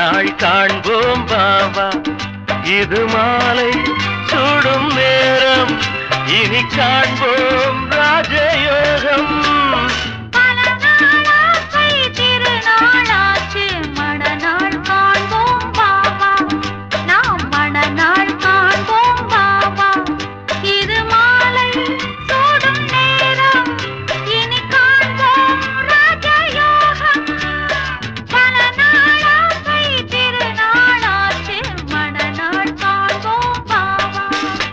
மணநாள் காண்போம் பாபா இது மாலை சூடும் நேரம் இனி காண்போம் ராஜயோகம் பல நாளாசை திருநாளாச்சு மணநாள் காண்போம் பாபா நாம் மணநாள் காண்போம் பாபா இது மாலை சூடும் நேரம் இனி காண்போம் ராஜயோகம் பல நாளாசை திருநாளாச்சு மணநாள் காண்போம் பாபா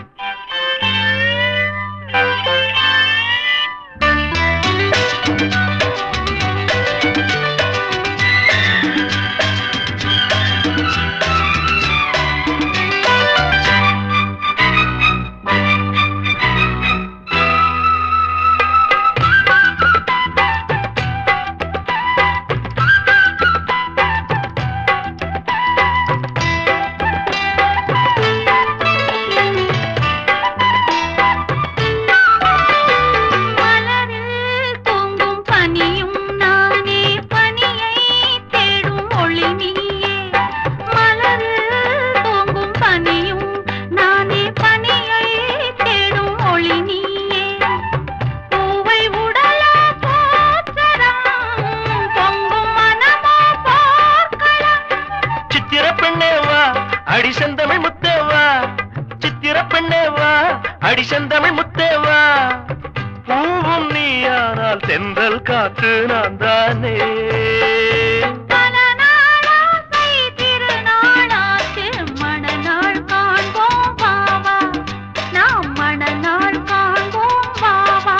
மலரில் தூங்கும் பனியும் நானே பனியை தேடும் ஒளி நீயே மலரில் தூங்கும் பனியும் நானே பனியை தேடும் ஒளி நீயே பூவை உடலோ போற்றரம் பொங்கும் மனமோ போர்க்களம் சித்திர பெண்ணே வா அடி செந்தமிழ் முத்தே வா சித்திர பெண்ணே வா அடி செந்தமிழ் முத்தே வா பூவும் நீயானால் தென்றல் காற்று நான் தானே பல நாளாசை திருநாளாச்சு மணநாள் காண்போம் பாவா நாம் மணநாள் காண்போம் பாவா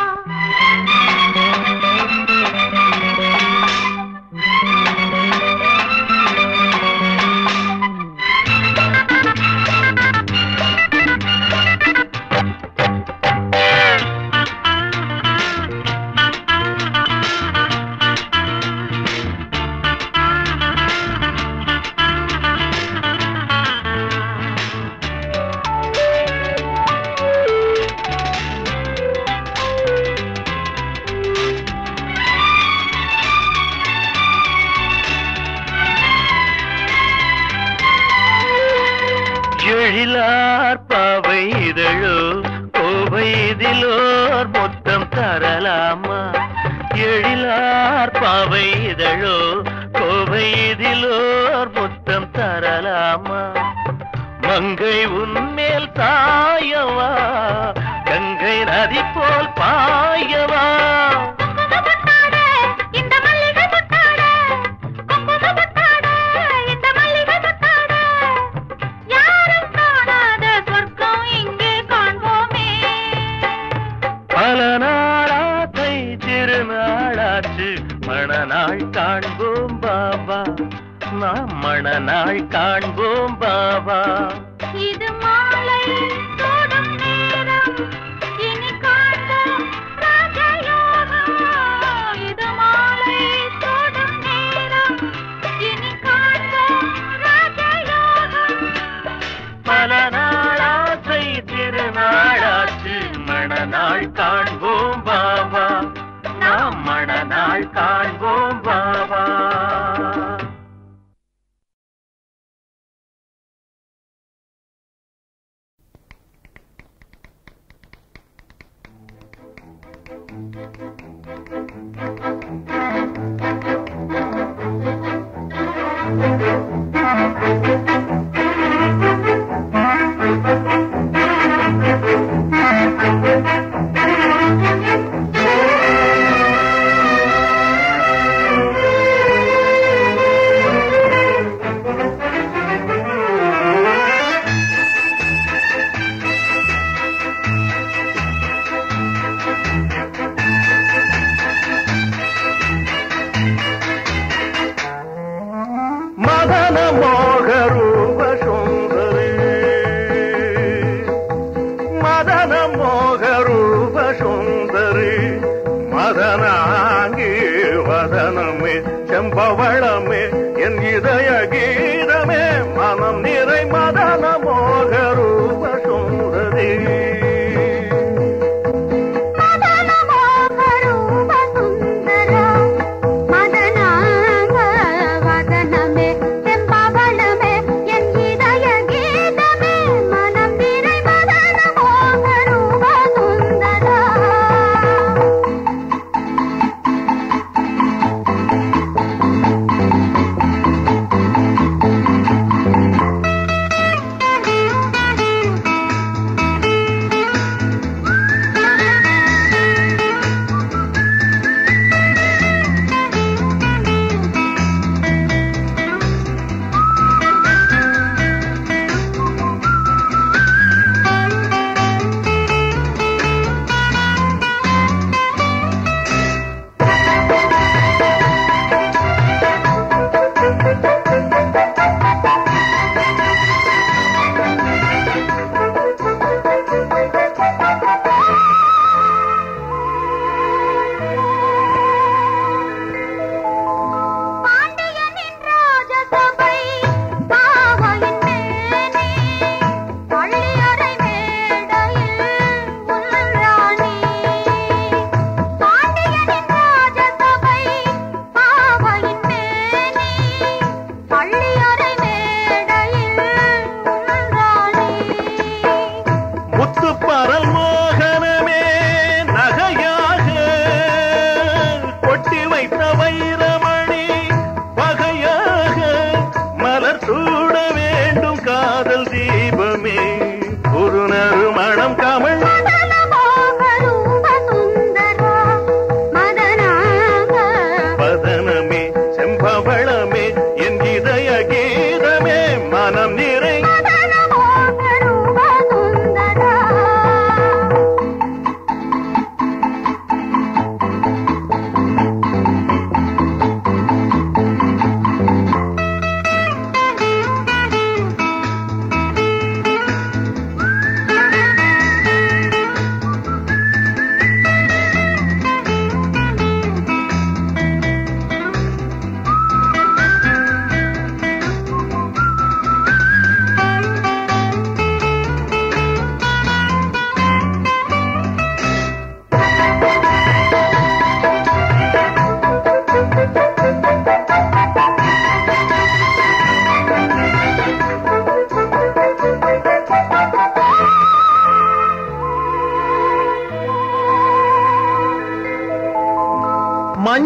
எழிலார் பாவை இதழோ கோவை இதிலோர் மொத்தம் தரலாமா எழிலார் பாவை இதழோ கோவை இதிலோர் மொத்தம் தரலாமா மங்கை உன்மேல் தாயவா கங்கை நதி போல் பாயவா குங்குமப்பட்டாட, இந்த மல்லிகை முட்டாட, குங்குமப்பட்டாட, இந்த மல்லிகை முட்டாட. யாரும் காணாத சொர்க்கம் இங்கே காண்போமே பல நாளாத்தை திருநாளாச்சு மணநாள் காண்போம் பாபா நாம் மணநாள் காண்போம் பாபா இது மாலை சூடும் நேரம் இனி காண்போம் ராஜயோகம் இது மாலை சூடும் நேரம் இனி காண்போம் ராஜயோகம் பல நாளாத்தை திருநாளாச்சு மணநாள் காண்போம் பாபா நாம் மணநாள் காண்போம் பாபா ஆ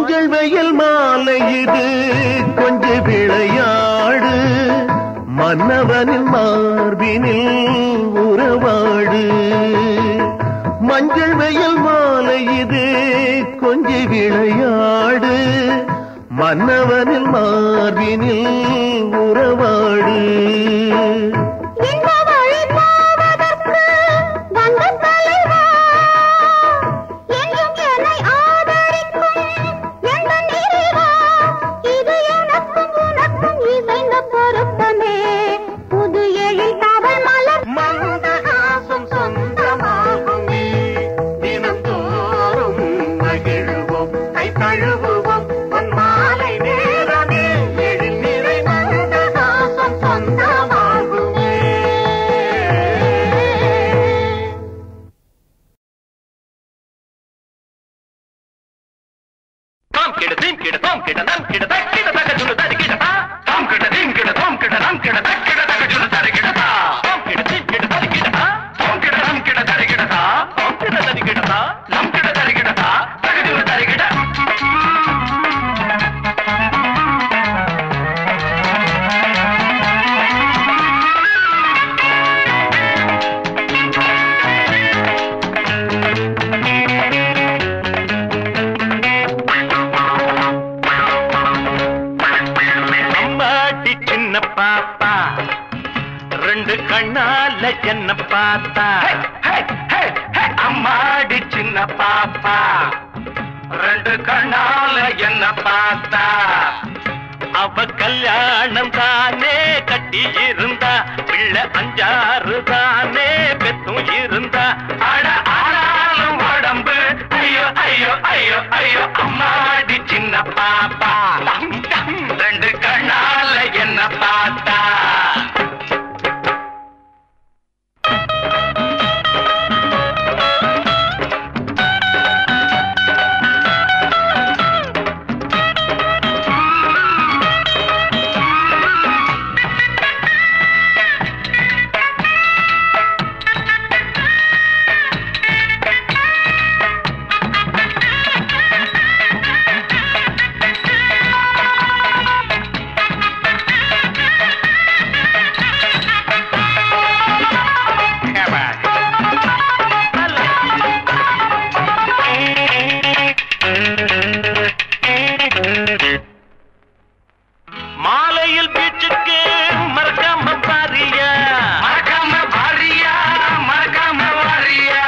மஞ்சள் வெயில் மாலை இது கொஞ்ச விளையாடு மன்னவனின் மார்பினில் உறவாடு மஞ்சள் வெயில் மாலை இது கொஞ்ச விளையாடு மன்னவனில் மார்பினில் உறவாடு இந்த வழி போவதற்கு வந்த தலைவா என்றும் என்னை ஆதரிக்கும் எந்த நிறைவா இது எனக்கும் உனக்கும் இசைந்த பொருத்தமே புது எழில் தவள் மலர் மந்தகாசம் சொந்தமாகுமே தினந்தோறும் மகிழ்வோம் கை தழுவுவோம் பொன் மாலை நேரமே எழில் நிறை மந்தகாசம் சொந்தமாகுமே தாம் கிட தீம் கிட தாம் கிட நம் கிட தக் கிட தக சுடு தரி கிட தா தாம் கிட தீம் கிட தாம் கிட நம் கிட தக் கிட தக சுடு தரி கிட தா தாம் கிட தீம் கிட தரி கிட தா தாம் கிட நம் கிட தரி கிட தா தாம் கிட தரி கிட தா நம் கிட தரி கிட தா தக சுடு தரி கிட அம்மாடி சின்ன பாப்பா ரெண்டு கண்ணால என்ன பார்த்தா அம்மாடி சின்ன பாப்பா ரெண்டு கண்ணால என்ன பார்த்தா அவ கல்யாணம் தானே கட்டி இருந்தா பிள்ளை அஞ்சாறு தானே பெத்தும் இருந்தா அட ஆனாலும் உடம்பு ஐயோ ஐயோ ஐயோ ஐயோ அம்மாடி சின்ன பாப்பா டம், டம், ரெண்டு கண்ணால என்ன பார்த்தா மாலையில் பீச்சுக்கு மறக்காம பாரியா மறக்காம பாரியா மறக்காம வாரியா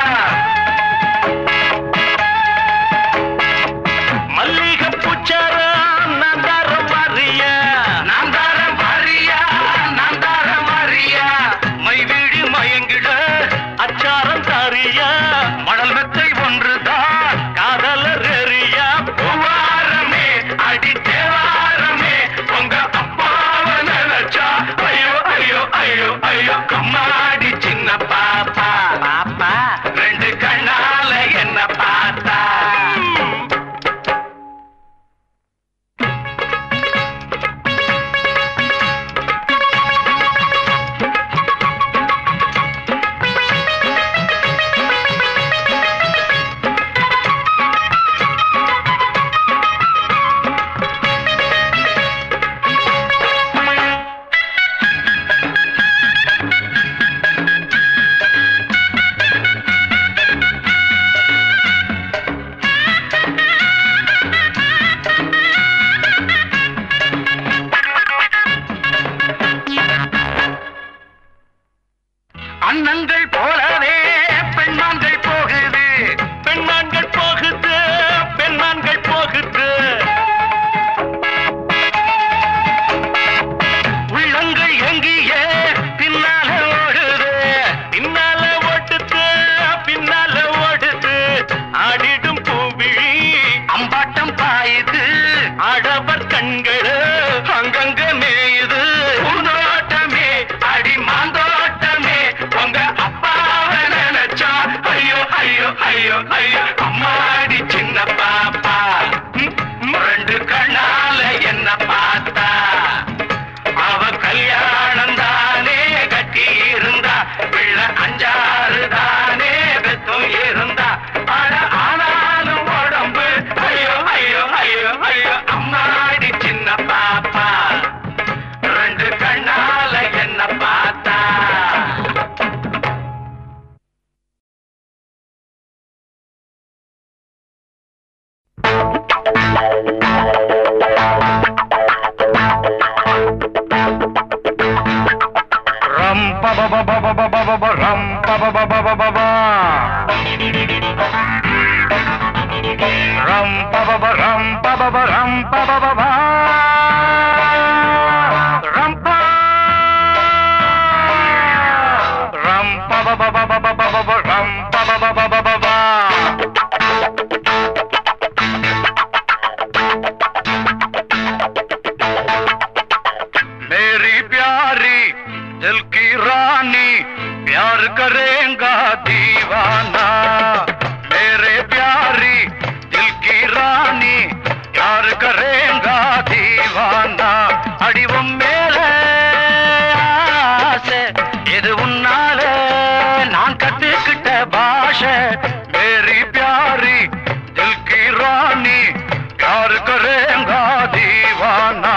மல்லிகை பூச்சாரம் நான் தாரம் வாரியா நான் தாரம் வாரியா நான் தாரம் வாரியா மை வீடு மயங்கிட அச்சாரம் தாரியா மணல் மெத்தை ஒன்றுதான் காதலர் எறியா பூவாரமே அடி தேவாரமே உங்க அப்பாவை நினைச்சா ஐயோ ஐயோ ஐயோ ஐயோ கம்மாடி சின்ன பாப்பா பாப்பா ரெண்டு கண்ணால என்ன பார்த்தா அண்ணங்கள் போலவே பெண்மான்கள் போகுது பெண்மான்கள் போகுது பெண்மான்கள் போகுது உள்ளங்கள் எங்கியே பின்னால ஓடுது பின்னால ஓட்டுது பின்னால ஓடுது ஆடிடும் பூவிழி அம்பாட்டம் பாயுது ஆடவர் கண்கள் அங்கங்க மேயுது பூந்தோட்டமே அடி மாந்தோட்டமே உங்க அப்பாவை நினைச்சா ஐயோ pa ba ba ba ba ba ba ba ba ram pa ba ba ba ba ba ba ram pa ba ba ram pa ba ba ram pa ba ba ba ram pa ram pa ba ba ba ba ba ba ba ba ram pa ba ba ba ba ba ba मेरी प्यारी दिल की रानी प्यार करेगा दीवाना मेरे प्यारी दिल की रानी प्यार करेगा दीवाना அடிவம் மேல ஆசை இது உன்னால நான் கத்துக்கிட்ட பாஷை மேரி प्यारी दिल की रानी प्यार करेगा दीवाना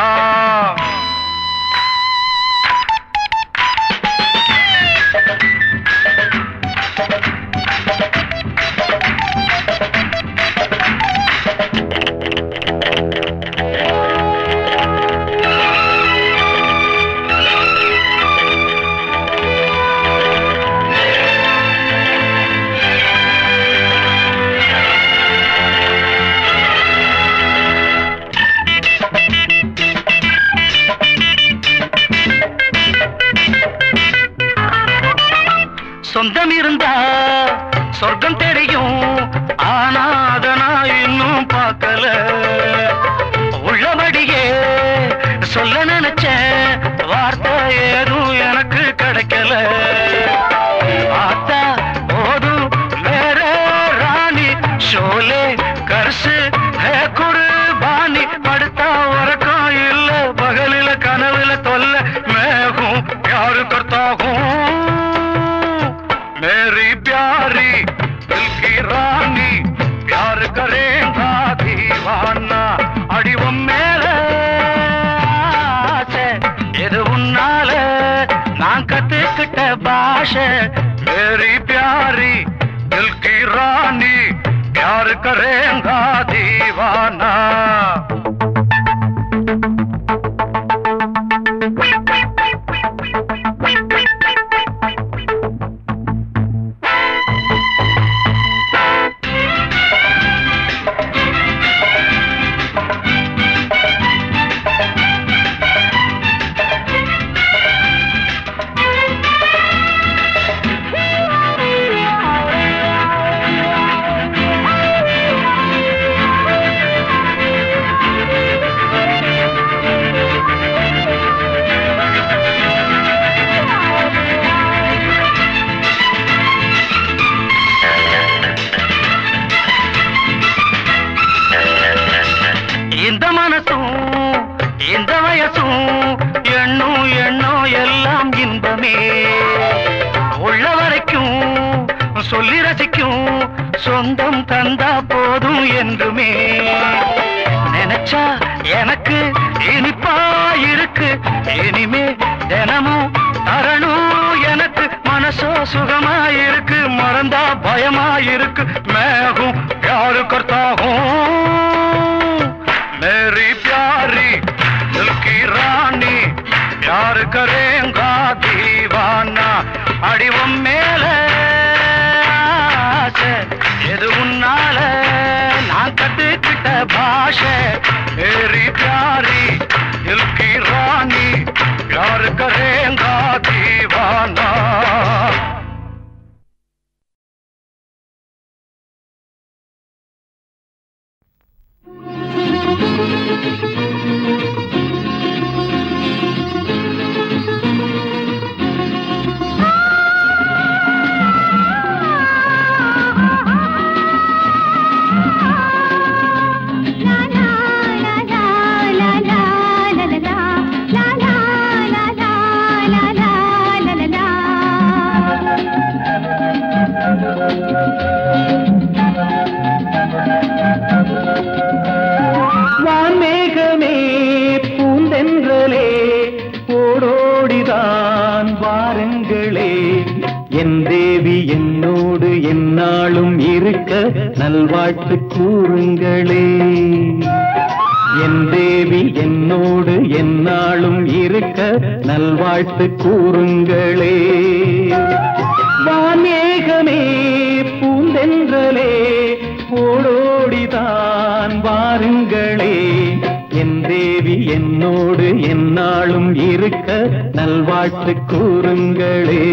சொந்தம் இருந்தா சொர்க்கம் தெரியும் ஆனா அத நான் இன்னும் பார்க்கல உள்ளபடியே சொல்ல நினைச்ச வார்த்தை ஏதும் எனக்கு கிடைக்கல பார்த்தா போதும் வேற ராணி ஷோலே கர்சு ஹே குர்பானி படுத்தா உறக்கம் இல்ல பகலில கனவுல தொல்ல மேகும் யாரு கர்த்தாகும் मेरी प्यारी दिल की रानी प्यार करेगा दीवाना அடிவம் மேல ஆசை, இது உன்னால நான் கத்துக்கிட்ட பாஷை मेरी प्यारी दिल की रानी प्यार करेगा दीवाना இந்த மனசும் இந்த வயசும் எண்ணும் எண்ணம் எல்லாம் இன்பமே உள்ள வரைக்கும் சொல்லி ரசிக்கும் சொந்தம் தந்தா போதும் என்றுமே நினைச்சா எனக்கு இனிப்பா இருக்கு இனிமே தினமும் தரணும் எனக்கு மனசோ சுகமா இருக்கு மறந்தா பயமா இருக்கு மேகும் யாரு கர்த்தாகும் मेरी प्यारी दिल की रानी प्यार करेगा दीवाना அடிவம் மேல ஆசை, எது உன்னால நான் கத்துக்கிட்ட பாஷை मेरी प्यारी दिल की रानी प्यार करेगा दीवाना வான்மேகமே பூந்தென்றலே ஓடோடிதான் வாருங்களே என் தேவி என்னோடு எந்நாளும் இருக்க நல்வாழ்த்து கூறுங்களே என் தேவி என்னோடு எந்நாளும் இருக்க நல்வாழ்த்து கூறுங்களே நல்வாழ்த்து கூறுங்களே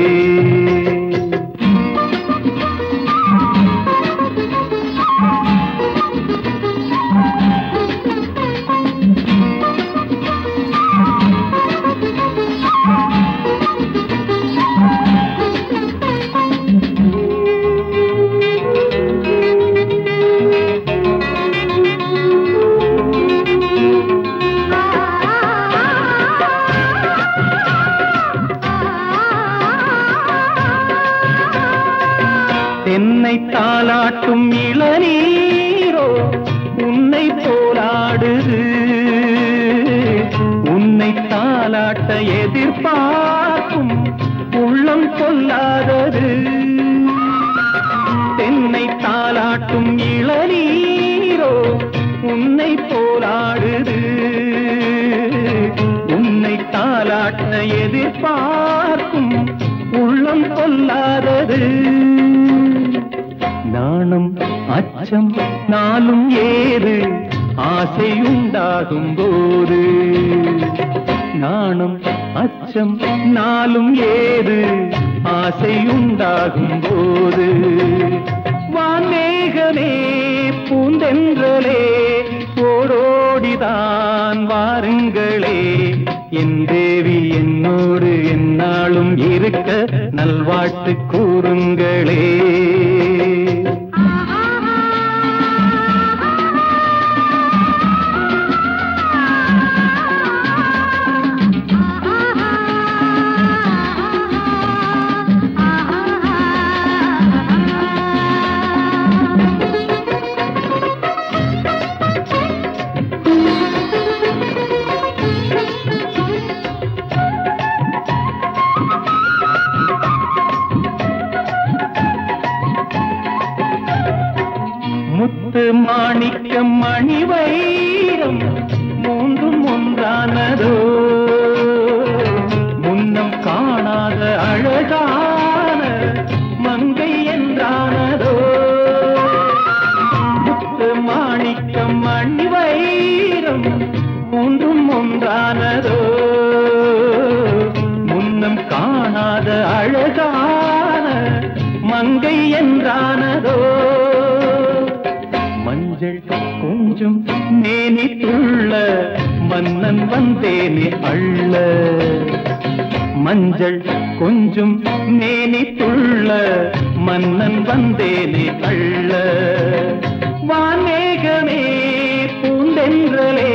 தென்னை தாளாட்டும் இளநீரோ உன்னை போராடுது உன்னை தாளாட்ட எதிர்பார்க்கும் உள்ளம் கொள்ளாதது தென்னை தாளாட்டும் இளநீரோ உன்னை போராடுது உன்னை தாளாட்ட எதிர்பார்க்கும் உள்ளம் கொள்ளாதது நாணம் அச்சம் நாளும் ஏது ஆசையுண்டாகும் போது நாணம் அச்சம் நாளும் ஏது ஆசையுண்டாகும் போது வான்மேகமே பூந்தென்றலே ஓடோடிதான் வாருங்களே என் தேவி என்னோடு என்னாலும் இருக்க நல்வாழ்த்து கூறுங்களே முத்து மாணிக்கம் மணி வைரம் மூன்றும் ஒன்றானதோ முன்னம் காணாத அழகான மங்கை என்றானதோ முத்து மாணிக்கம் மணி வைரம் மூன்றும் ஒன்றானதோ முன்னம் காணாத அழகான மங்கை என்றானதோ மஞ்சள் கொஞ்சம் மேனி துள்ள மன்னன் வந்தேனே அள்ள மஞ்சள் கொஞ்சம் மேனி துள்ள மன்னன் வந்தேனே அள்ள வான்மேகமே பூந்தென்றலே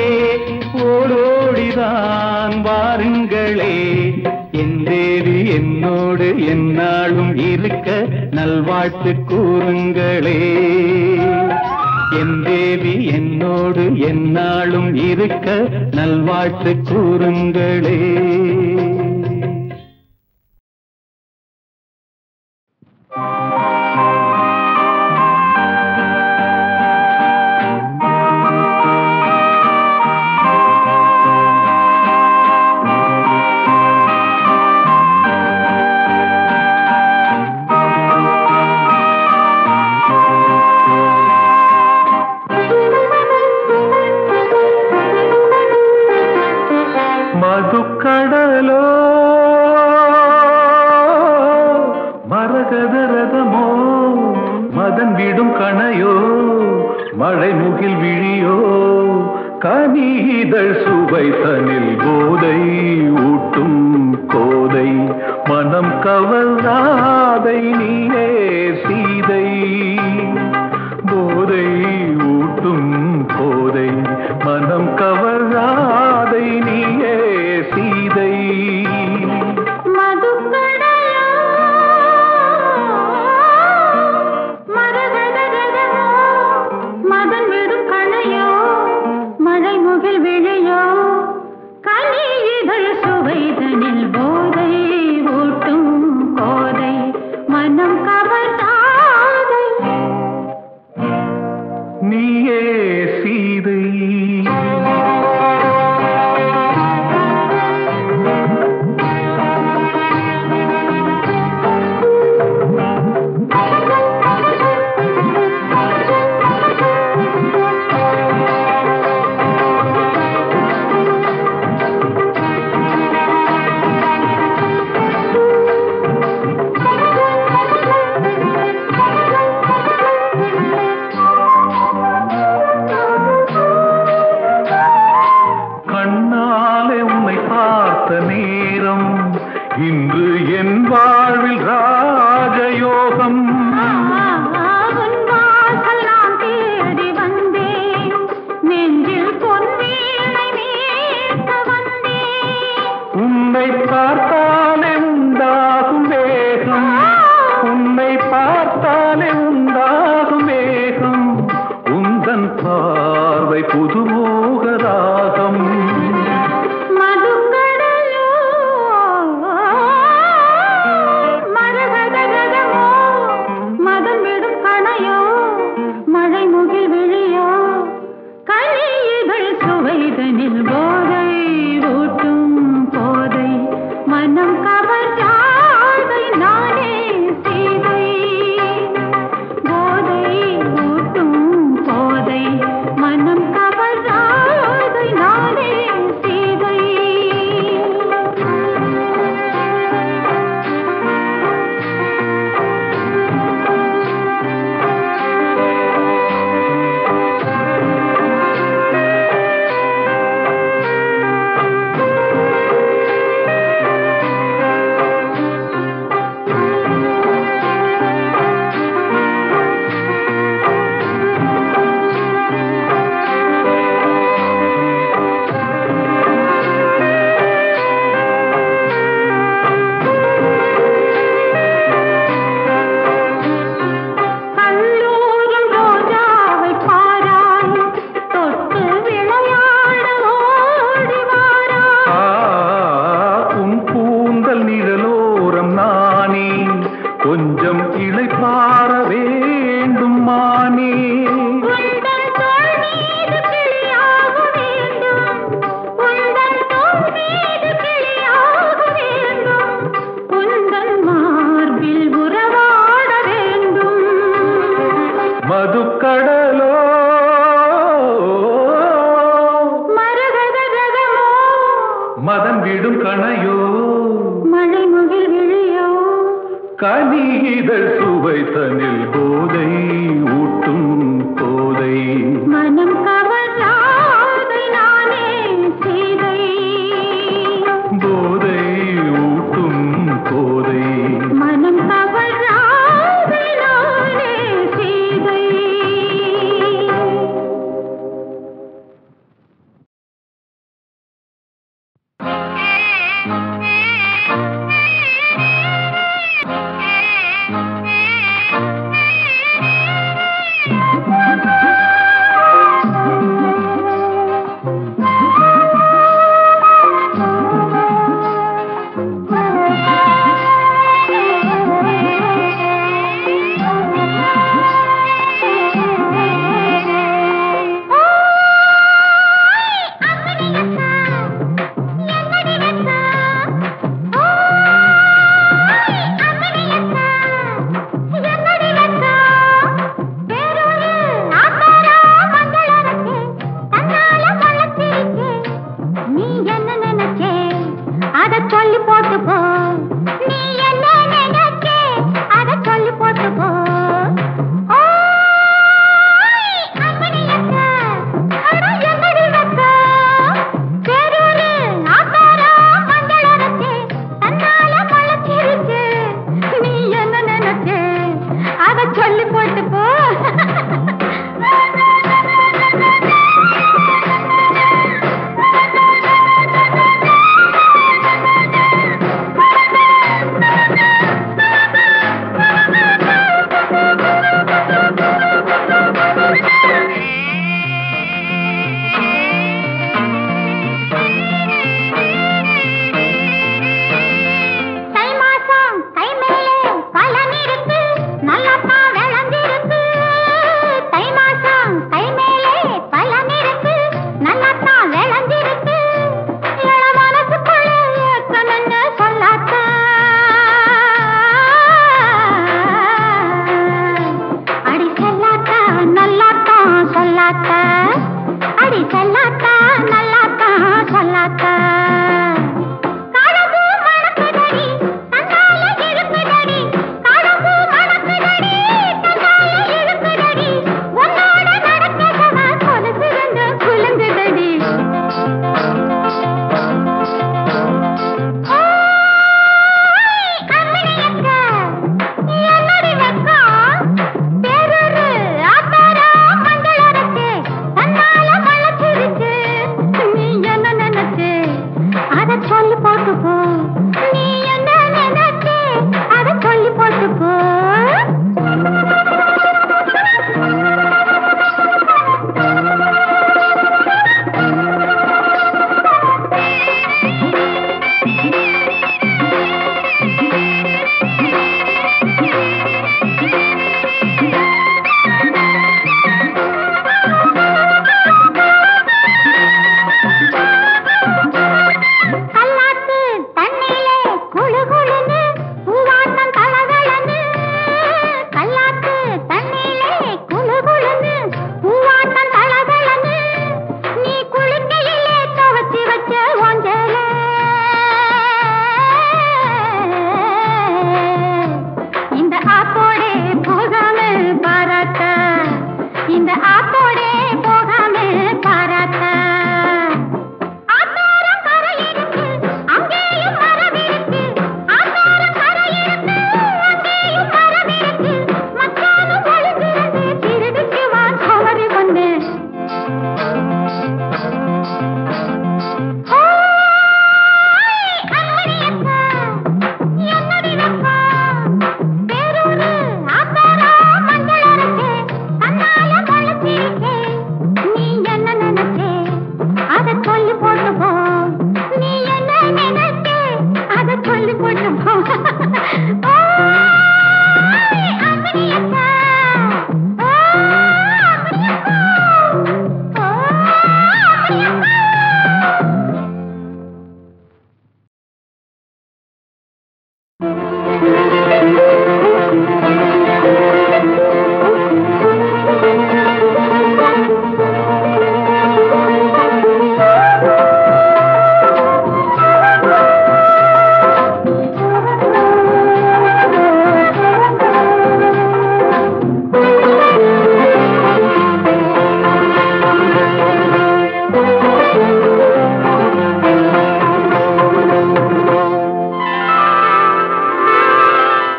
ஓடோடிதான் வாருங்களே என் தேவி என்னோடு என்னாலும் இருக்க நல்வாழ்த்து கூறுங்களே என் தேவி என்னோடு என்னாலும் இருக்க நல்வாழ்த்து கூறுங்களே மதுக்கடலோ மரகதரதமோ மதன் விடும் கணையோ மழை முகில் விழியோ கனீதழ் சுவை தனில் போதை ஊட்டும் கோதை மனம் கவர்ந்தாதை நீயே சீதை போதை ஊட்டும் போதை மனம் கவராதை நீயே சீதை மதுக்கடலோ மரகதரதமோ மதன் விடும் கணையோ மழை முகில் விழியோ கனி இதழ் சுவை என் வாழ்வில் ராஜயோகம் உன் வாசல் நான் தேடி வந்தேன் நெஞ்சில் பொன்வீணை மீட்ட வந்தேன் உன்னை பார்த்தாலே உண்டாகும் வேகம் உன்னை பார்த்தாலே உண்டாகும் வேகம் உந்தன் பார்வை புதுமோக ராகம் மதுக்கடலோ மரகதகதமோ மதம் விடும் கணையோ மழை முகில் விழியோ கனியிகள் சுவைதனில் போதை ஊட்டும் போதை மனம் கவர்ச்சாதை நானே சீதை போதை ஊட்டும் போதை மனம் கவர்ச்சாதை நானே சீதை கல்லூரும் ரோஜாவை பாராய் தொட்டு விளையாட ஓடி வாராய் ஆ, உன் கூந்தல் நிழலோரம் நானே கொஞ்சம் இளைப்பாற வேண்டும் மானே உந்தன் தோள் மீது கிளியாக வேண்டும் உந்தன் தோள் மீது கிளியாக வேண்டும் உந்தன் மார்பில் உறவாட வேண்டும் மதுக்கடலோ மரகதகதமோ மதம் விடும் கணையோ மழை முகில் விழியோ கனிதழ் சுவை தனில் போதை ஊட்டும் போதை மனம் கவர்ந்தாதை நானே சீதை போதை ஊட்டும் போதை மனம் கவர்ந்தாதை நானே சீதை ஆ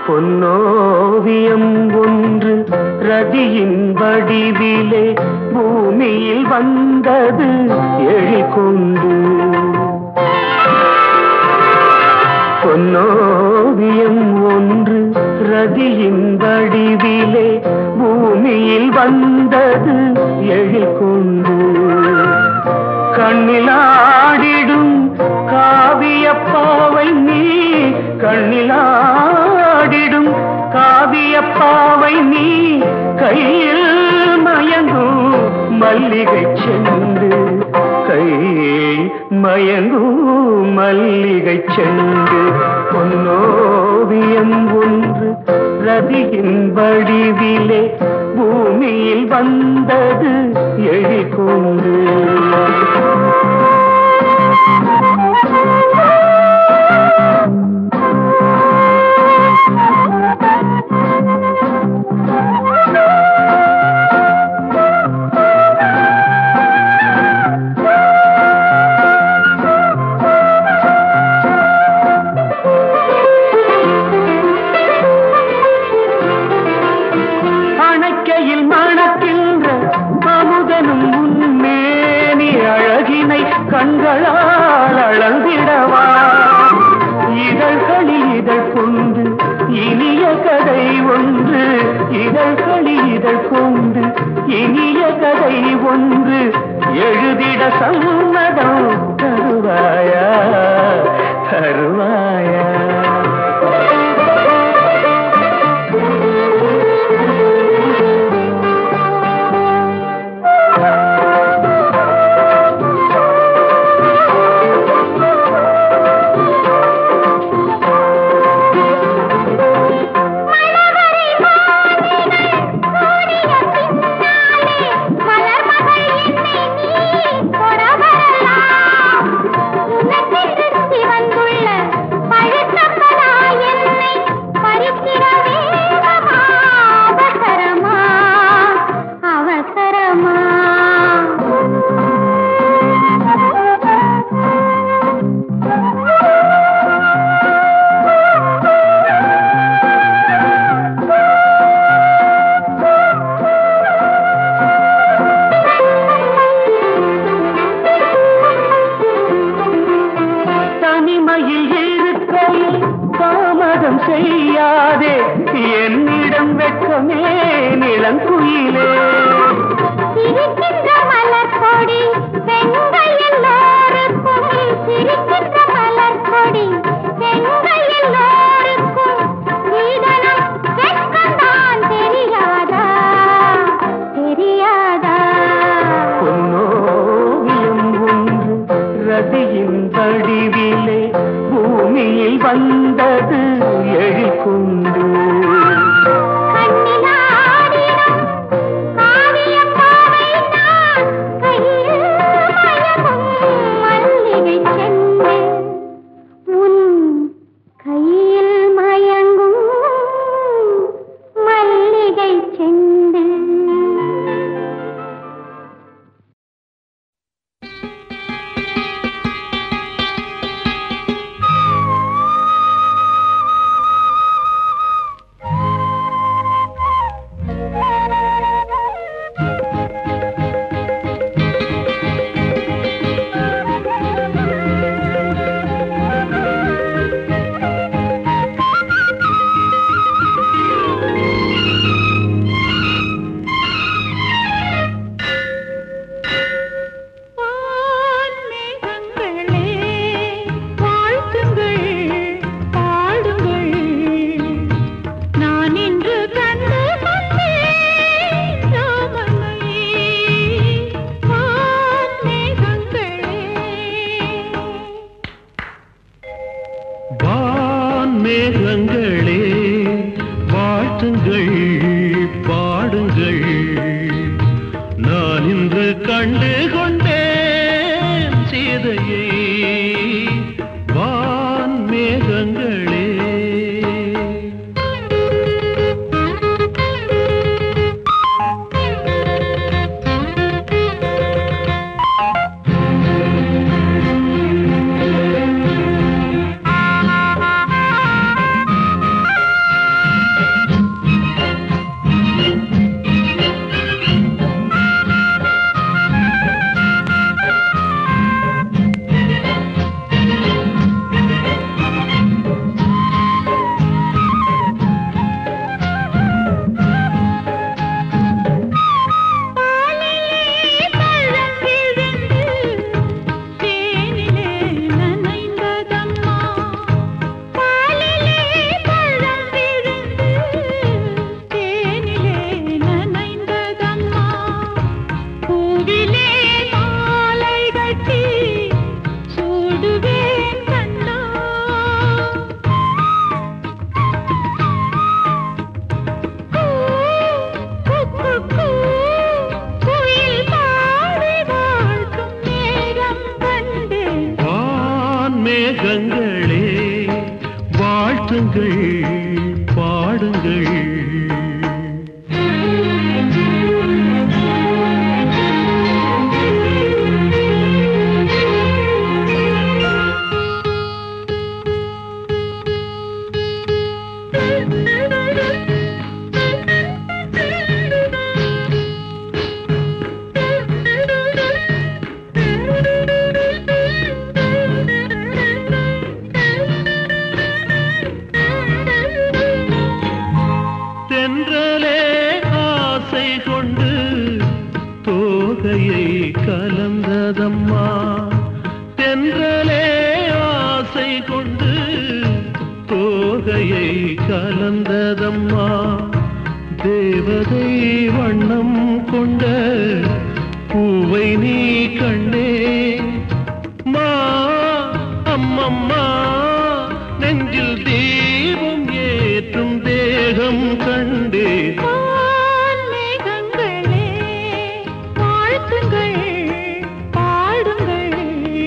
பொன்னோவியம் ஒன்று ரதியின் வடிவிலே பூமியில் வந்தது எழிற்கொண்டு பொன்னோவியம் ஒன்று ரதியின் வடிவிலே பூமியில் வந்தது எழிற்கொண்டு கண்ணிலாடிடும் காவியப்பாவை நீ கண்ணிலாடிடும் காவியப்பாவை நீ கையில் மயங்கும் மல்லிகை செண்டு கை மயங்கும் மல்லிகை செண்டு பொன்னோவியம் ஒன்று ரதியின் வடிவிலே பூமியில் வந்தது எழிற்கொண்டு அணைக்கையில் மணக்கின்ற அமுதனும் உன்மேனி அழகினை கண்களால் அளந்திடவா இதழ்களில் இதழ் கொண்டு இனிய கதை ஒன்று இதழ்களில் இதழ் கொண்டு இனிய கதை ஒன்று எழுதிட சம்மதம் தருவாயா தருவாயா மலர்மகள் என்னை நீ தொடவரலாம் உனக்கென்று சிவந்துள்ள பழுத்தப்படா என்னை பறித்திட வேகமா அவசரமா அவசரமா தனிமையில் இருக்கையில் தாமதம் செய்யாதே என்னிடம் வெட்கமே நிலங்குயிலே சிரிக்கின்ற மலர் கொடி பெண்கள் எல்லோருக்கும் சிரிக்கின்ற மலர் கொடி பெண்கள் எல்லோருக்கும் சீதனம் வெட்கம்தான் தெரியாதா தெரியாதா பொன்னோவியம் ஒன்று ரதியின் வடிவிலே பூமியில் வந்தது எழிற்கொண்டு கண்ணிலாடிடும் காவியப்பாவை பாடுங்கள் தென்றலே ஆசை கொண்டு தோகையை கலந்ததம்மா தென்றலே ஆசை கொண்டு தோகையை கலந்ததம்மா தேவதை வண்ணம் கொண்ட பூவை நீ கண்டே மா அம்மம்மா நெஞ்சில் தீபம் ஏற்றும் தேகம் கண்டே மேகங்களே வாழ்த்துங்கள் பாடுங்கள்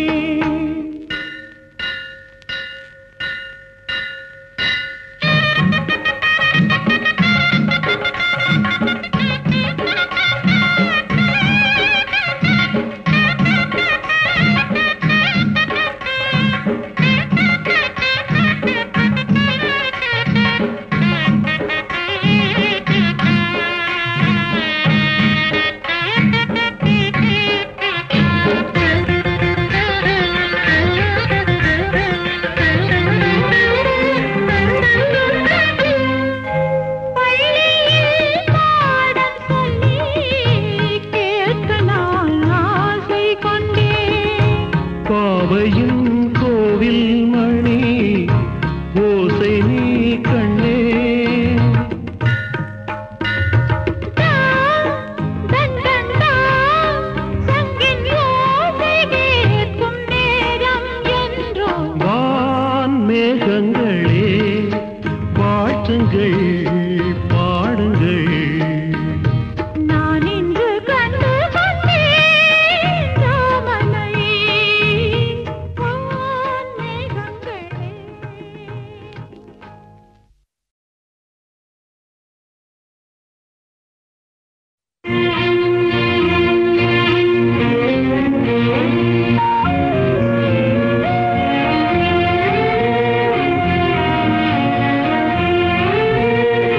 பள்ளியில் பாடம் சொல்லி கேட்க நான் ஆசை கொண்டேன் பாவையின் கோவில் மணி ஓசை நீ கண்ணே தன் தன் தான் சங்கின் யோசை கேட்கும் நேரம் என்றோ வான் மேகங்களே வாழ்த்துங்கள் பாடுங்கள் நான் இன்று கண்டு கொண்டேன் ராமனை வான் மேகங்களே ஆ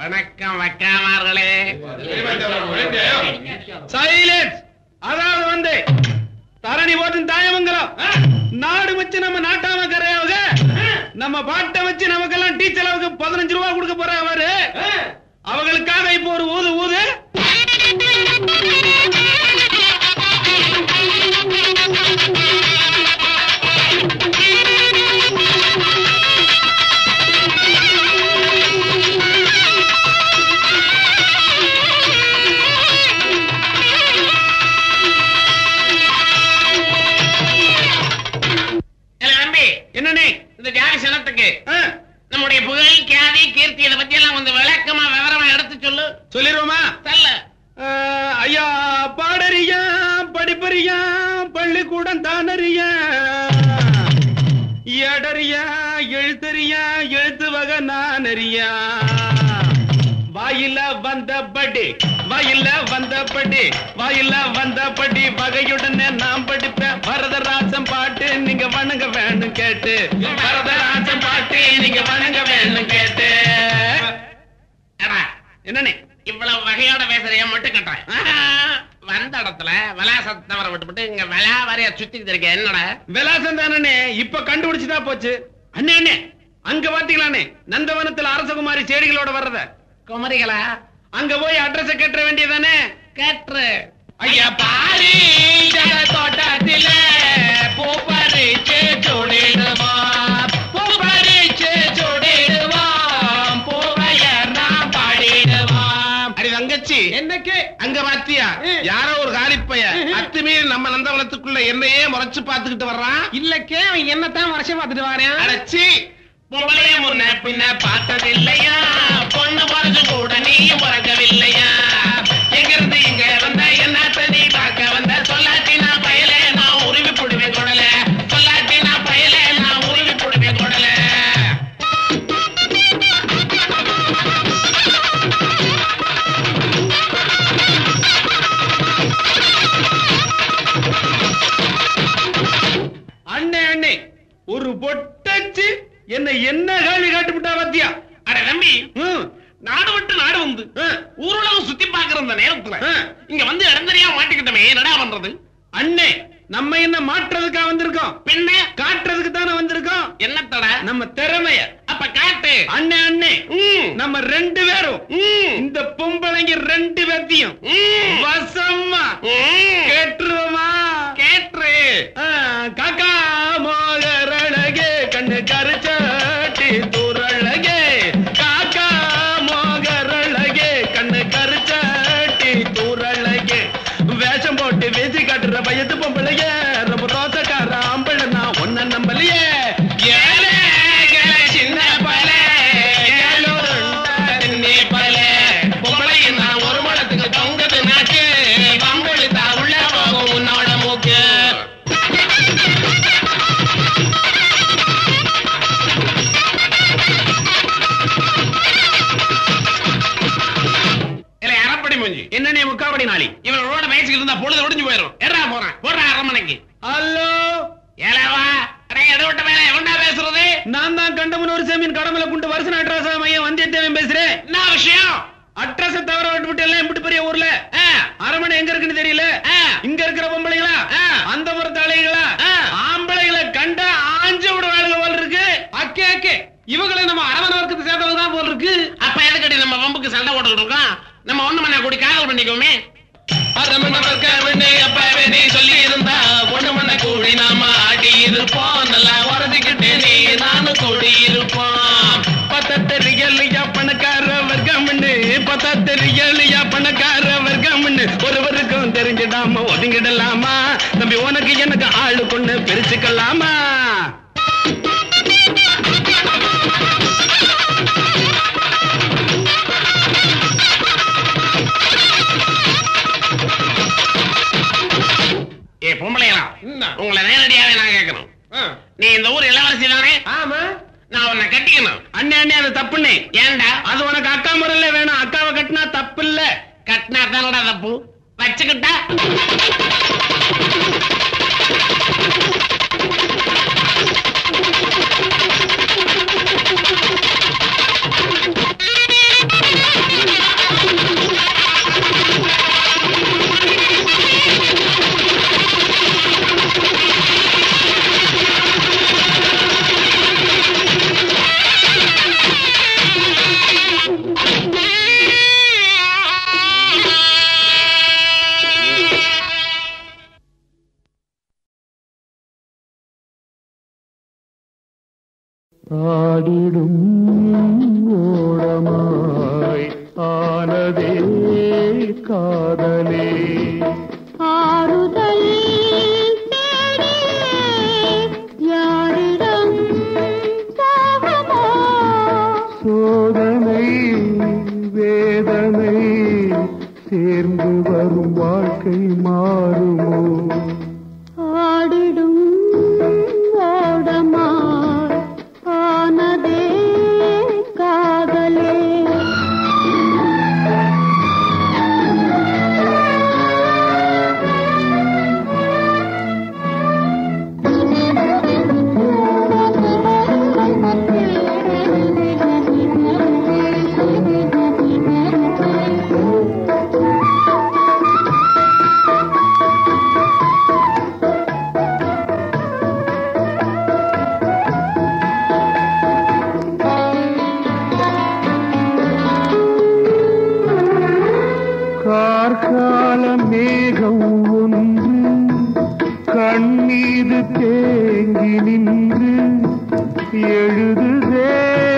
வணக்கம் வக்காமார்களே சைலன்ஸ் அதாவது வந்து தரணி போட்டின் தாயமங்கலம் நாடு வச்சு நம்ம நாட்டாம கரையாவுக நம்ம பாட்டை வச்சு நமக்கெல்லாம் டீச்சர் அளவுக்கு பதினஞ்சு ரூபா கொடுக்க போற அவரு அவங்களுக்காக இப்போ ஒரு ஊது ஊது இல்ல தம்பி என்னண்ணே இந்த தியாக சனத்துக்கு ஆ, நம்முடைய புகழ் கியாதி கீர்த்தி இதை பத்தி எல்லாம் கொஞ்சம் விளக்கமா விவரமா எடுத்து சொல்லு சொல்லிருவோமா சொல்ல ஆ, ஐயா பாடறியா படிப்பறியா பள்ளிக்கூடம் தானறியா எடறியா எழுத்தறியா எழுத்து வகை நான் அறியா வாயில வந்தபடி வாயில வந்தபடி வாயில வந்தபடி வகையுடனே நான் படிப்பேன் வரதராசன் பாட்டு நீங்க வணங்க வேணும் கேட்டு வரதராசன் பாட்டு நீங்க வணங்க வேணும் கேட்டு அடா, என்னண்ணே இவ்வளவு வகையோட பேசுறிய மட்டும் கட்டுறேன் வந்த இடத்துல விலாசத்தை தவற விட்டுவிட்டு இங்க விழா வரைய சுத்திட்டு இருக்க என்னடா விலாசம் தானே இப்ப கண்டுபிடிச்சுதா போச்சு அண்ணே அண்ணே அங்க பாத்தீங்களாண்ணே நந்தவனத்துல அரசகுமாரி செடிகளோட வர்றத குமரிகளா அங்க போய் அட்ரஸ் கேட்ட வேண்டியதானே கேட்டு ஐயா பாரி தோட்டத்தில பூ பறிச்சு சுடிடுவோம் பூ பறிச்சு சுடிடுவோம் பூவையர் நான் பாடிடுவோம் அடி தங்கச்சி என்னக்கு அங்க பாத்தியா ம். யாரோ ஒரு காலிப்பைய ம். அத்துமீறி நம்ம நந்தவனத்துக்குள்ள என்னையே முறைச்சு பாத்துக்கிட்டு வர்றான் இல்லக்கே அவன் என்னத்தான் வருஷம் பார்த்துட்டு வரேன் அடைச்சி பொம்பளைய முன்ன பின்ன பார்த்ததில்லையா பொண்ணு பிறகு கூட நீயும் பிறக்கவில்லையா எங்க இருந்து இங்க வந்த என்னத்த நீ பார்க்க வந்த சொல்லாட்டி நான் பயல நான் உருவி போடுவேன் கொடல சொல்லாட்டி நான் பயல நான் உருவி போடுவேன் கொடல அண்ணே அண்ணே ஒரு பொட்டச்சு என்ன என்ன கேள்வி காட்டுவிட்டா பாத்தியா அட தம்பி ம், நாடு விட்டு நாடு வந்து ஆ, ஊருலகம் சுத்தி பாக்குற அந்த நேரத்துல ஆ. இங்க வந்து இடந்தறியா மாட்டிக்கிட்டமே என்னடா பண்றது அண்ணே நம்ம என்ன மாற்றுறதுக்கா வந்திருக்கோம் பின்ன காட்டுறதுக்கு தானே வந்திருக்கோம் என்னத்தடா நம்ம திறமைய அப்ப காட்டு அண்ணே அண்ணே ம், நம்ம ரெண்டு பேரும் ம், இந்த பொம்பளைங்க ரெண்டு பேர்த்தையும் ம், வசமா ம். கேட்டுருவோமா கேட்ரு ஆ, காக்கா மோகரழகே கண்ணு கருச்சாட்டி தூரழகே காக்கா மோகரழகே கண்ணு கருச்சாட்டி தூரழகே வேஷம் போட்டு வீசி காட்டுற வயது பொம்பளையே ரொம்ப தோசக்கார ஆம்பளை நான் ஒன்ன நம்பலையே ஏலே, ஏலே, சின்ன பல, ஏலூருண்டா தின்னி பல. பொம்பளைக்கு நான் ஒரு முழத்துக்கு தொங்குது நாக்கு. வம்பிழுத்தா உள்ள போகும் உன்னோட மூக்கு. ஏலே, அரப்படி மூஞ்சி. என்னன்னே முக்காவடி நாளி இவனோட பேசிக்கிட்டு இருந்தா பொழுது ஒடிஞ்சு போயிரும் எடா போறான் போடுறா அரமனைக்கு ஹலோ ஏலேவா அடே எதை விட்ட வேலை எவன்டா பேசுறது நான் தான் கண்டமன் ஒரு சேமியின் கடமலை குண்டு வருஷ அட்ரஸ் மையம் வந்தியத்தேவன் பேசுறேன் என்ன விஷயம் அட்ரஸ் தவிர விட்டு விட்டு எல்லாம் இப்படி பெரிய ஊர்ல ஆ, அரமனை எங்க இருக்குன்னு தெரியல ஆ. இங்க இருக்கிற பொம்பளைங்களா ஆ. அந்த புறத்து அலைகளா ஆ. ஆம்பளைகளை கண்டா ஆஞ்சு விட வேலைங்க போல் இருக்கு அக்கே அக்கே இவங்களை நம்ம அரமனை வர்க்கத்தை சேர்ந்தவங்க தான் போல் இருக்கு அப்ப எதுக்கடி நம்ம வம்புக்கு சண்டை போட்டுக்கிட்டு இருக்கோம் நம்ம ஒண்ணு மண்ணா கூடி காதல் பண்ணிக்கோமே அரமனை வர்க்கம்னு அப்பவே நீ சொல்லி இருந்தா ஒண்ணு மண்ண கூடி நாம ஆடி இருப்போம் நல்லா உறதிக்கிட்டு நீ நானும் கூடி இருப்போம் பத்தத்தெரியலையா பணக்கார வர்க்கம்னு பத்தத்தெரியலையா பணக்கார வர்க்கம்னு ஒருவருக்கும் தெரிஞ்சிடாம ஒதுங்கிடலாமா தம்பி உனக்கு எனக்கு ஆளு கொண்டு பிரிச்சுக்கலாமா ஏ பொம்பளைங்களா உங்களை நேரடியாவே நான் கேட்கணும் நீ இந்த ஊர் இளவரசி தானே ஆமா நான் உன்னை கட்டிக்கணும் அண்ணே அண்ணே அது தப்புண்ணே ஏன்டா அது உனக்கு அக்கா முறையில வேணும் அக்காவை கட்டினா தப்பு இல்ல கட்டினா தானடா தப்பு வச்சுக்கிட்டா ஆடிடும் ஓடமாய் ஆனதே காதலே ஆறுதல் தேடியே யாரிடம் போகுமோ சோதனை வேதனை சேர்ந்து வரும் வாழ்க்கை மாறுமோ ஆடிடும் ஓடமாய் ஆனதே காதலே கார்கால மேகம் ஒன்று கண்ணீது தேங்கி நின்று எழுதுதே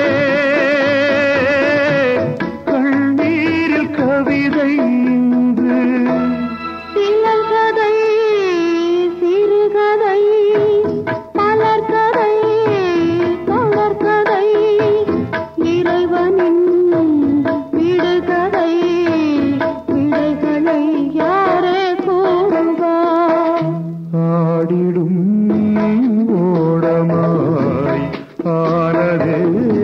கண்ணீரில் கவிதை இன்று சிலகதை சிறுகதை மலர்கதை தொடர்கதை இறைவனின் விடுகதை விடைகளை யாரே கூறுவார் ஆடிடும் ஓடமாய் ஆனதே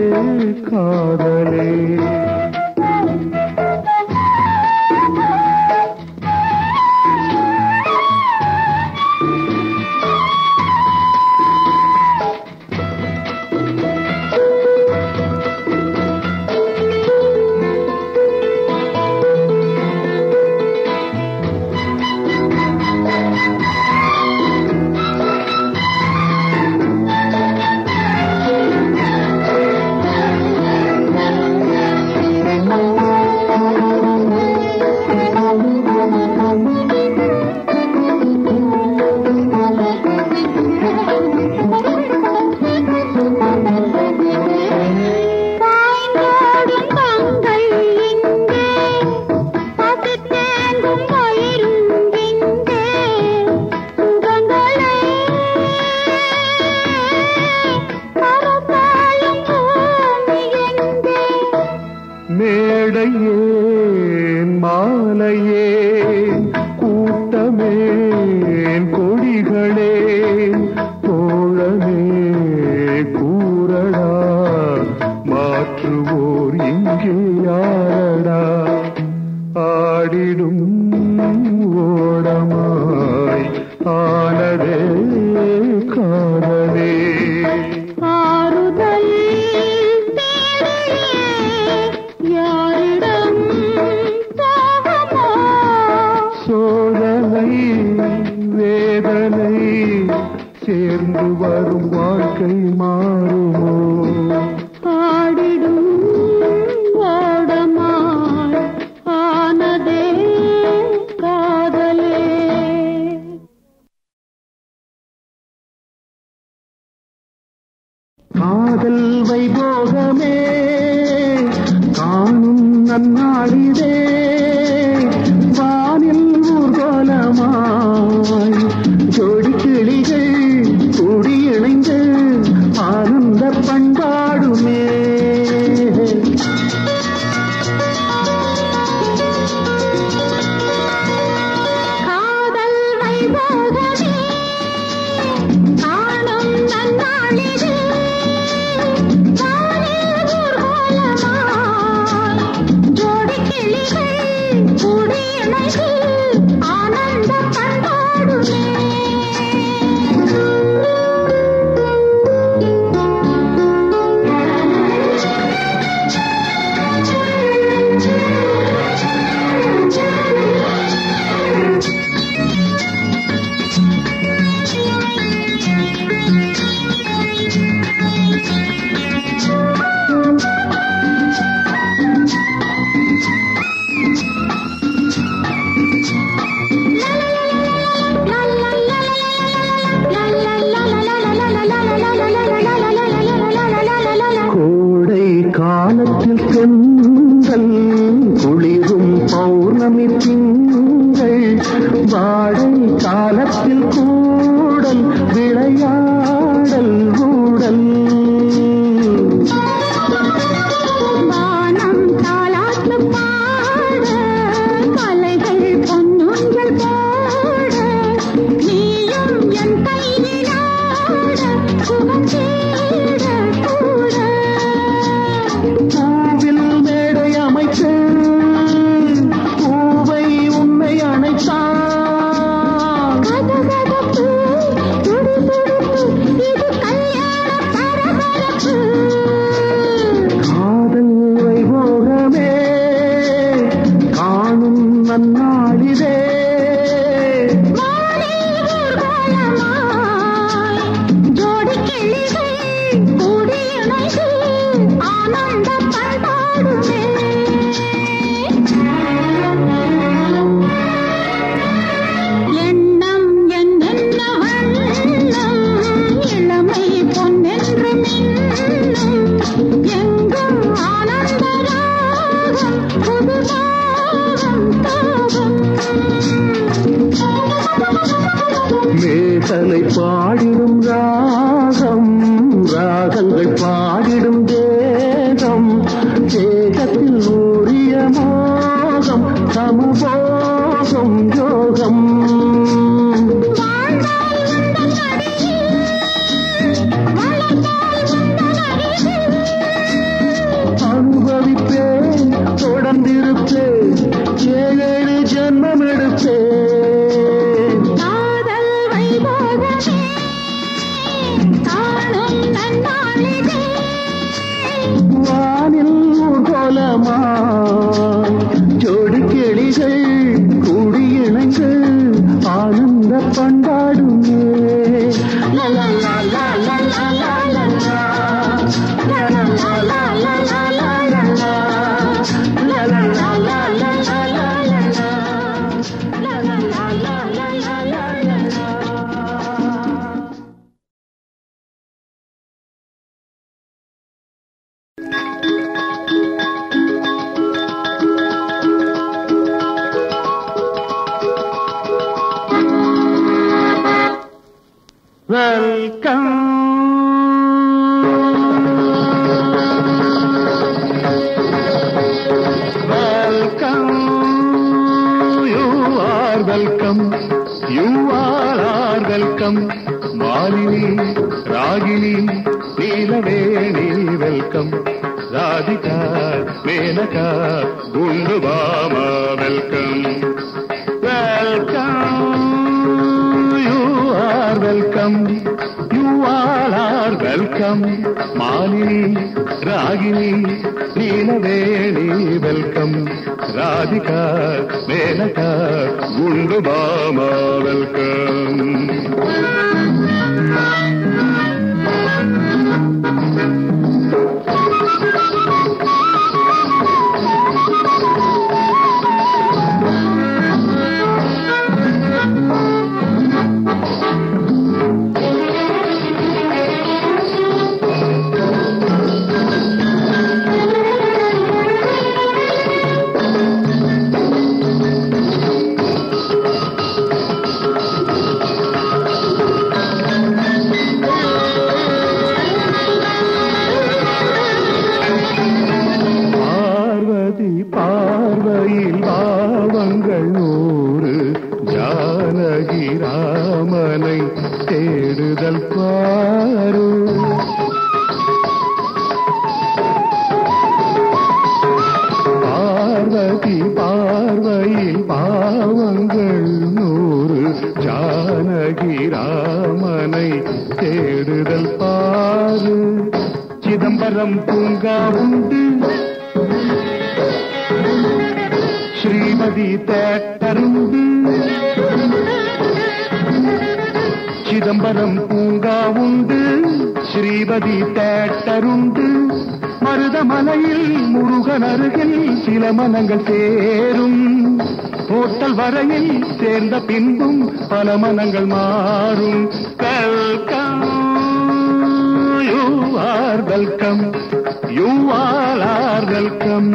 காதலே பாய்ந்தோடும் கங்கள் இங்கே பசித்தேங்கும் வயிறும் இங்கே சுகங்களை பரப்பாயும் பூமி எங்கே மேடையேன் மாலையேன் கூட்டமேன் கொடிகளே தோழனே கூறடா மாற்றுவோர் இங்கே யாரடா ஆடிடும் ஓடமாய் ஆனதே காதலே ஆறுதல் தேடியே யாரிடம் போகுமோ சோதனை வேதனை சேர்ந்து வரும் வாழ்க்கை மாறுமோ பாடிடும் ஓடமாய் ஆனதே காதலே காதல் வைபோகமே காணும் நன்னாடிதே வானில் ஊர்கோலமாய் ஜோடி கிளிகள் கூடி இணைந்து ஆனந்த பண்பாடுமே காதல் வைபோகமே காணும் நன்னாளிது வானில் ஊர்வலமாய் ஜோடி கிளிகள் வாசலில் சென்றல் குளிரும் பௌர்ணமி திங்கள் வாடை காலத்தில் கூடல் விளையாடல் ஊடல் வானம் தாலாட்டு பாட மலைகள் பொன்னுங்கள் போட நீயும் என் கையிலாட சுகம் தேட கூட பூவில் மேடை அமைத்து பூவை உன்னை அணைத்தான் கதகதப்பு துடி துடிப்பு இது கல்யாண பரபரப்பு காதல் வைபோகமே காணும் நன்னாளிதே வானில் ஊர்வலமாய் ஜோடி கிளிகள் கூடி இணைந்து ஆனந்த பண்பாடுமே எண்ணம் என்னென்ன வண்ணம் இளமை பொன்னென்று மின்னும் எங்கும் ஆனந்த ராகம் புது தாகம் தாகம் மேகலை பாடிடும் ராகம் ராகங்கள் பாடிடும் தேகம் தேகத்தில் ஊறிய மோகம் சமபோகம் யோகம் வாழ்ந்தால் உந்தன் அடியில் வளர்ந்தால் உந்தன் அருகில் அனுபவிப்பேன் தொடர்ந்திருப்பேன் ஏழேழு ஜென்மம் எடுப்பேன் காதல் வைபோகமே காணும் நன்னாளிதே வானில் ஊர்கோலமா ஜோடி கிளிகள் கூடி இணைந்து ஆனந்த பண்பாடுமே லா, லா, லா, லா, லா, லா, லா, லா, லா. லா, லா, லா, லா, லா, லா, லா, லா, லா. லா, லா, லா, லா, லா, லா, லா, லா, லா. லா, லா, லா, லா, லா, லா, லா, லா, லா. Welcome. You are welcome. You all are welcome. Malini Ragini Neelaveni welcome Radhika Menaka குண்டு Bama welcome welcome you are welcome you all are welcome Malini Ragini Neelaveni welcome Radhika Menaka குண்டு பாமா வெல்கம் பார்வதி பார்வையில் பாவங்கள் நூறு ஜானகி ராமனை தேடுதல் பாரு பார்வதி பார்வையில் பாவங்கள் நூறு ஜானகி ராமனை தேடுதல் பாரு சிதம்பரம் பூங்கா உண்டு ஸ்ரீமதி தேட்டருண்டு சிதம்பரம் பூங்கா உண்டு ஸ்ரீமதி தேட்டருண்டு மருதமலையில் முருகன் அருகில் சில மனங்கள் சேரும் ஹோட்டல் வரையில் சேர்ந்த பின்பும் பல மனங்கள் மாறும் welcome you are welcome you all are welcome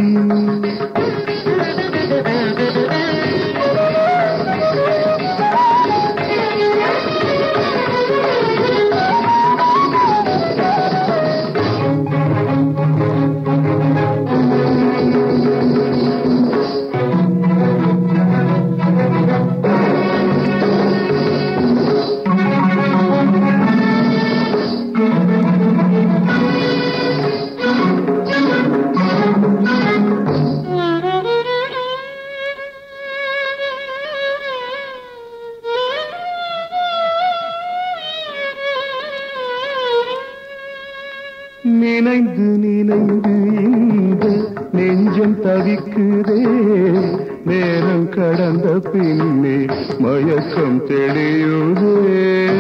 நினைந்து நினைந்து இந்த நெஞ்சம் தவிக்குதே நேரம் கடந்த பின்னே மயக்கம் தெளியுதே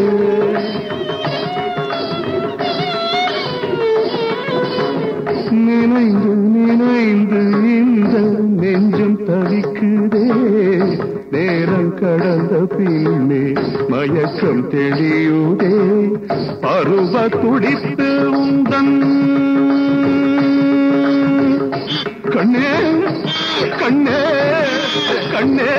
நினைந்து நினைந்து இந்த நெஞ்சம் தவிக்குதே நேரம் கடந்த பின்னே மயக்கம் தெளியுதே பருவ துடித்து உந்தன் கண்ணே கண்ணே கண்ணே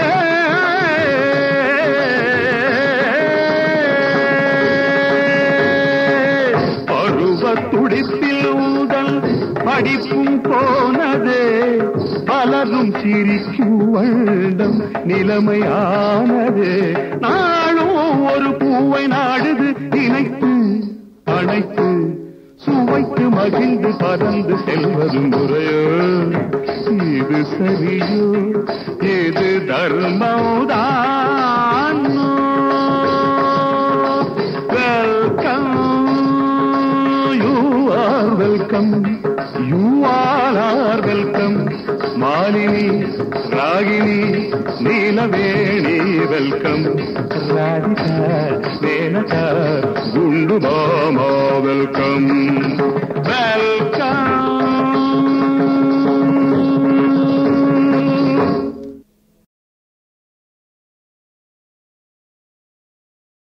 பருவ துடிப்பில் உடல் படிப்பும் போனதே பலரும் சிரிக்கும் வண்டம் நிலைமையானது நாளும் ஒரு பூவை நாடுது நினைத்து அணைத்து சுவைத்து மகிழ்ந்து பறந்து செல்வது முறையோ இது சரியோ இது தர்மதான் welcome you are welcome you are are welcome Malini Ragini Neelaveni welcome Radhika Menaka குண்டு மாமா வெல்கம் வெல்கம்